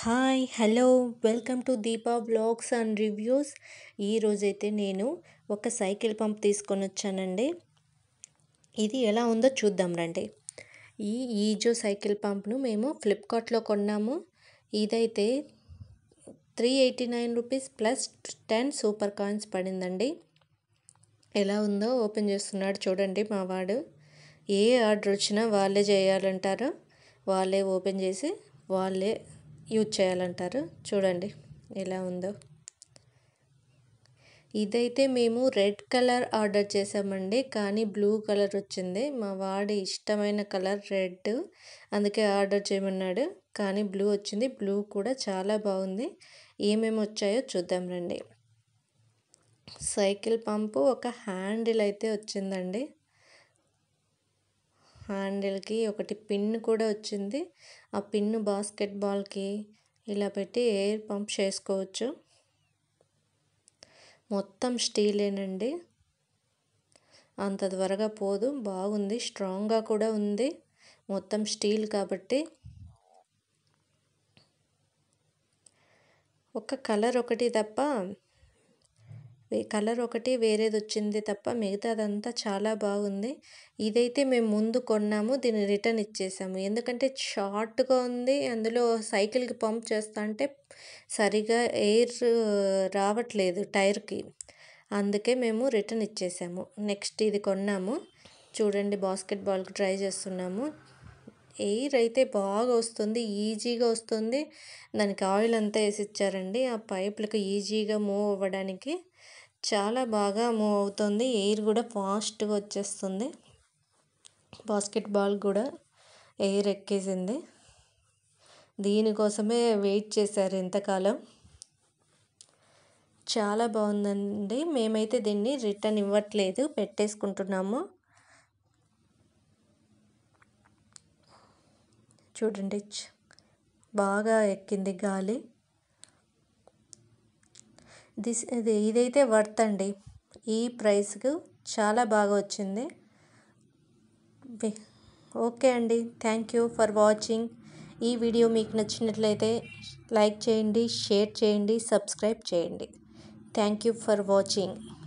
hi hello welcome to Deepa blogs and reviews ఈరోజైతే నేను ఒక సైకిల్ పంప్ తీసుకొని వచ్చానండి ఇది ఎలా ఉందో చూద్దాం రండి ఈ ఈజో సైకిల్ పంప్ను మేము ఫ్లిప్కార్ట్లో కొన్నాము ఇదైతే three eighty nine rupees plus ten super coins పడిందండి ఎలా ఉందో ఓపెన్ చేస్తున్నాడు చూడండి మా వాడు ఏ ఆర్డర్ వచ్చినా వాళ్ళే చేయాలంటారు వాళ్ళే ఓపెన్ చేసి వాళ్ళే యూజ్ చేయాలంటారు చూడండి ఎలా ఉందో ఇదైతే మేము రెడ్ కలర్ ఆర్డర్ చేసామండి కానీ బ్లూ కలర్ వచ్చింది మా వాడి ఇష్టమైన కలర్ రెడ్ అందుకే ఆర్డర్ చేయమన్నాడు కానీ బ్లూ వచ్చింది బ్లూ కూడా చాలా బాగుంది ఏమేమి వచ్చాయో చూద్దాం రండి సైకిల్ పంపు ఒక హ్యాండిల్ అయితే వచ్చిందండి హ్యాండిల్కి ఒకటి పిన్ కూడా వచ్చింది ఆ పిన్ బాస్కెట్ బాల్కి ఇలా పెట్టి ఎయిర్ పంప్ చేసుకోవచ్చు మొత్తం స్టీలేనండి అంత త్వరగా పోదు బాగుంది స్ట్రాంగ్గా కూడా ఉంది మొత్తం స్టీల్ కాబట్టి ఒక కలర్ ఒకటి తప్ప కలర్ ఒకటి వేరేది వచ్చింది తప్ప మిగతాదంతా చాలా బాగుంది ఇదైతే మేము ముందు కొన్నాము దీన్ని రిటర్న్ ఇచ్చేసాము ఎందుకంటే షార్ట్గా ఉంది అందులో సైకిల్కి పంప్ చేస్తా అంటే సరిగా ఎయిర్ రావట్లేదు టైర్కి అందుకే మేము రిటర్న్ ఇచ్చేసాము నెక్స్ట్ ఇది కొన్నాము చూడండి బాస్కెట్ బాల్కి ట్రై చేస్తున్నాము ఎయిర్ అయితే బాగా వస్తుంది ఈజీగా వస్తుంది దానికి ఆయిల్ అంతా వేసి ఇచ్చారండి ఆ పైపులకు ఈజీగా మూవ్ అవ్వడానికి చాలా బాగా మూవ్ అవుతుంది ఎయిర్ కూడా ఫాస్ట్గా వచ్చేస్తుంది బాస్కెట్ బాల్ కూడా ఎయిర్ ఎక్కేసింది దీనికోసమే వెయిట్ చేశారు ఇంతకాలం చాలా బాగుందండి మేమైతే దీన్ని రిటర్న్ ఇవ్వట్లేదు పెట్టేసుకుంటున్నాము చూడండి బాగా ఎక్కింది గాలి దిస్ ఇది ఇదైతే వర్త్ అండి ఈ ప్రైస్కు చాలా బాగా వచ్చింది ఓకే అండి థ్యాంక్ యూ ఫర్ వాచింగ్ ఈ వీడియో మీకు నచ్చినట్లయితే లైక్ చేయండి షేర్ చేయండి సబ్స్క్రైబ్ చేయండి థ్యాంక్ యూ ఫర్ వాచింగ్